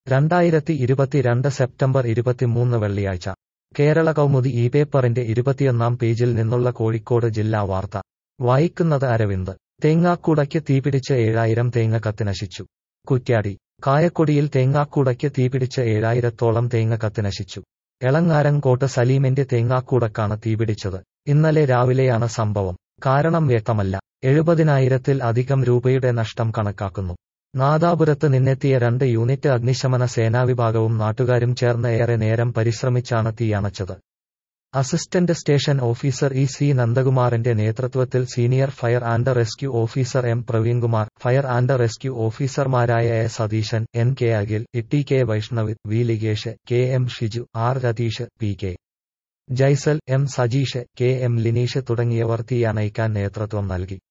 രണ്ടായിരത്തി ഇരുപത്തിരണ്ട് സെപ്റ്റംബർ ഇരുപത്തിമൂന്ന് വെള്ളിയാഴ്ച കേരള കൗമുദി ഈ പേപ്പറിന്റെ ഇരുപത്തിയൊന്നാം പേജിൽ നിന്നുള്ള കോഴിക്കോട് ജില്ലാ വാർത്ത വായിക്കുന്നത് അരവിന്ദ് തേങ്ങാക്കൂടയ്ക്ക് തീപിടിച്ച് ഏഴായിരം തേങ്ങ കത്തിനശിച്ചു കുറ്റ്യാടി കായക്കൊടിയിൽ തേങ്ങാക്കൂടയ്ക്ക് തീപിടിച്ച് ഏഴായിരത്തോളം തേങ്ങ കത്തിനശിച്ചു എളങ്ങാരൻകോട്ട് സലീമിന്റെ തേങ്ങാക്കൂടക്കാണ് തീപിടിച്ചത് ഇന്നലെ രാവിലെയാണ് സംഭവം കാരണം വ്യക്തമല്ല എഴുപതിനായിരത്തിൽ അധികം രൂപയുടെ നഷ്ടം കണക്കാക്കുന്നു നാദാപുരത്ത് നിന്നെത്തിയ രണ്ട് യൂണിറ്റ് അഗ്നിശമന സേനാവിഭാഗവും നാട്ടുകാരും ചേർന്ന് ഏറെ നേരം പരിശ്രമിച്ചാണ് തീയണച്ചത് assistant station officer E C നന്ദകുമാറിന്റെ നേതൃത്വത്തിൽ senior fire and rescue officer M Praveenkumar fire and rescue ഓഫീസർമാരായ A Satheesan N K Akhil T K Vaishnav V Ligesh K M Shiju R Ratheesh P K Jaisal M Sajeesh K M Lineesh തുടങ്ങിയവർ തീയണയ്ക്കാൻ നേതൃത്വം നൽകി